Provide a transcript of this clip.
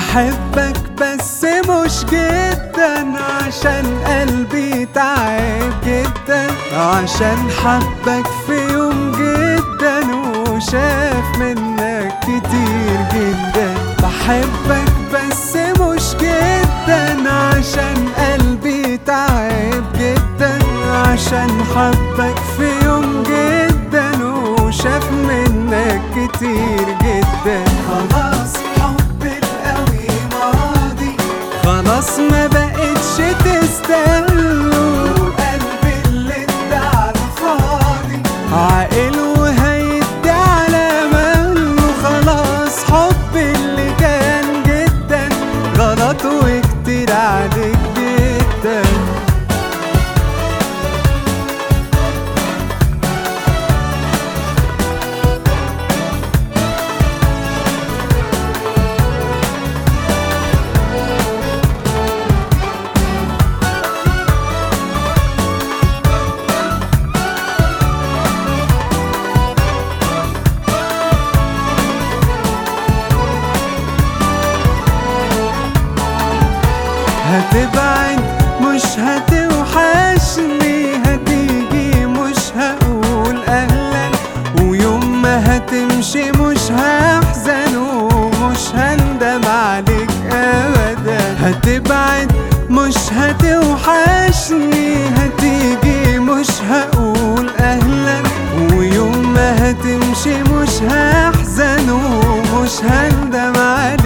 بحبك بس مش جدا عشان قلبي تعب جدا عشان حبك في يوم جدا وشاف منك كتير جدا بحبك بس مش جدا عشان قلبي تعب جدا عشان حبك في يوم جدا وشاف منك كتير جدا خلاص حب القوي ماضي خلاص ما بقتش تستاهله قلبي اللي ادعى فاضي عاقل وهيدي على مهله خلاص حب اللي كان جدا غلط وكتير عليك جدا هتبعد مش هتوحشني هتيجي مش هقول اهلا ويوم ما هتمشي مش هحزن ومش هندم عليك ابدا هتبعد مش هتوحشني هتيجي مش هقول اهلا ويوم ما هتمشي مش هحزن ومش هندم عليك